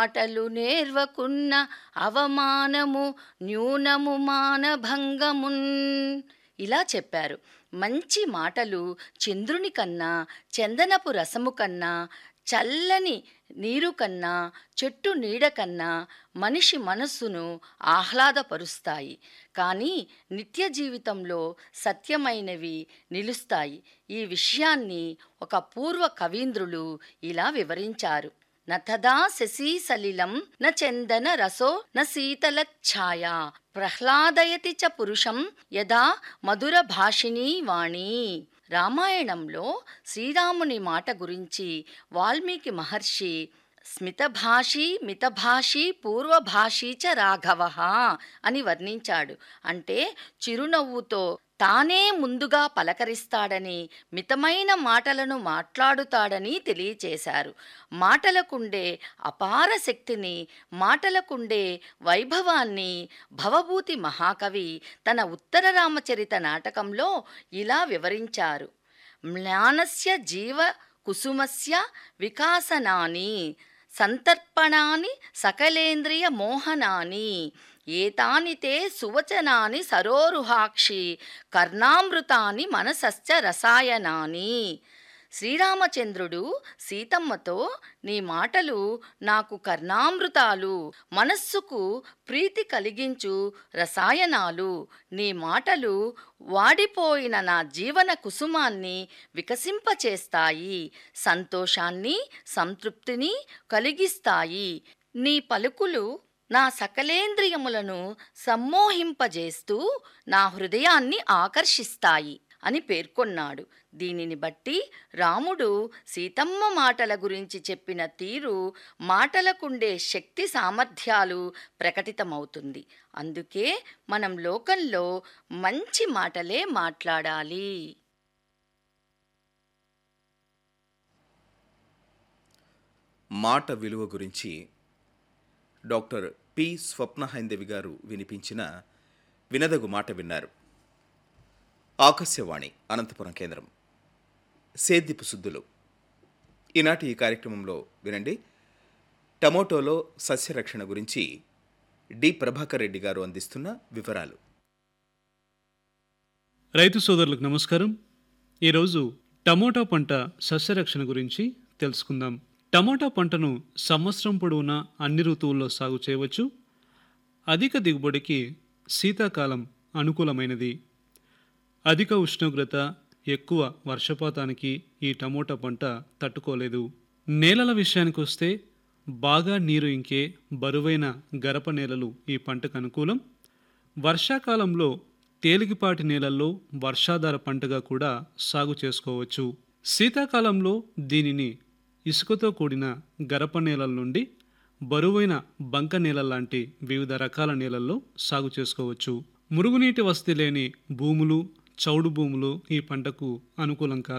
మాటలు నేర్వకున్న అవమానము న్యూనము మానభంగమున్ ఇలా చెప్పారు మంచి మాటలు చంద్రుని కన్నా చందనపు రసము కన్నా చల్లని నీరు కన్నా చెట్టు నీడ కన్నా మనిషి మనస్సును ఆహ్లాదపరుస్తాయి కానీ నిత్య జీవితంలో సత్యమైనవి నిలుస్తాయి ఈ విషయాన్ని ఒక పూర్వ కవీంద్రులు ఇలా వివరించారు నథదా శశీ సలిలం న చందన రసో న శీతల ఛాయా ప్రహ్లాదయతి చ పురుషం యదా మధుర భాషిణీ వాణి రామాయణంలో శ్రీరాముని మాట గురించి వాల్మీకి మహర్షి స్మితభాషి మితభాషి పూర్వభాషీ చ రాఘవ అని వర్ణించాడు అంటే చిరునవ్వుతో తానే ముందుగా పలకరిస్తాడని మితమైన మాటలను మాట్లాడుతాడని తెలియచేశారు మాటలకుండే అపార శక్తిని మాటలకుండే వైభవాన్ని భవభూతి మహాకవి తన ఉత్తర రామచరిత నాటకంలో ఇలా వివరించారు మ్లానస్య జీవ కుసుమస్య వికాసనాని సంతర్పణాని సకలేంద్రియ మోహనాని ఏతాని తే సువచనాని సరోరుహాక్షి కర్ణామృతాని మనసశ్చ రసాయనాని శ్రీరామచంద్రుడు సీతమ్మతో నీ మాటలు నాకు కర్ణామృతాలు మనస్సుకు ప్రీతి కలిగించు రసాయనాలు నీ మాటలు వాడిపోయిన నా జీవన కుసుమాన్ని వికసింపచేస్తాయి సంతోషాన్ని సంతృప్తిని కలిగిస్తాయి నీ పలుకులు నా సకలేంద్రియములను సమ్మోహింపజేస్తూ నా హృదయాన్ని ఆకర్షిస్తాయి అని పేర్కొన్నాడు దీనిని బట్టి రాముడు సీతమ్మ మాటల గురించి చెప్పిన తీరు మాటలకుండే శక్తి సామర్థ్యాలు ప్రకటితమవుతుంది అందుకే మనం లోకంలో మంచి మాటలే మాట్లాడాలి మాట విలువ గురించి డాక్టర్ పి స్వప్న హైందవి గారు వినిపించిన వినదగు మాట విన్నారు ఆకాశవాణి అనంతపురం కేంద్రం సేద్యపు శుద్ధులు ఈనాటి ఈ కార్యక్రమంలో వినండి టమోటోలో సస్యరక్షణ గురించి డి ప్రభాకర్ రెడ్డి గారు అందిస్తున్న వివరాలు రైతు సోదరులకు నమస్కారం ఈరోజు టమోటా పంట సస్యరక్షణ గురించి తెలుసుకుందాం టమోటా పంటను సంవత్సరం పొడవునా అన్ని ఋతువుల్లో సాగు చేయవచ్చు అధిక దిగుబడికి శీతాకాలం అనుకూలమైనది అధిక ఉష్ణోగ్రత ఎక్కువ వర్షపాతానికి ఈ టమోటా పంట తట్టుకోలేదు నేలల విషయానికి వస్తే బాగా నీరు ఇంకే బరువైన గరప నేలలు ఈ పంటకు అనుకూలం వర్షాకాలంలో తేలికపాటి నేలల్లో వర్షాధార పంటగా కూడా సాగు చేసుకోవచ్చు శీతాకాలంలో దీనిని ఇసుకతో కూడిన గరప నేలల నుండి బరువైన బంక నేల లాంటి వివిధ రకాల నేలల్లో సాగు చేసుకోవచ్చు మురుగునీటి వసతి లేని భూములు చౌడు భూములు ఈ పంటకు అనుకూలం కాదు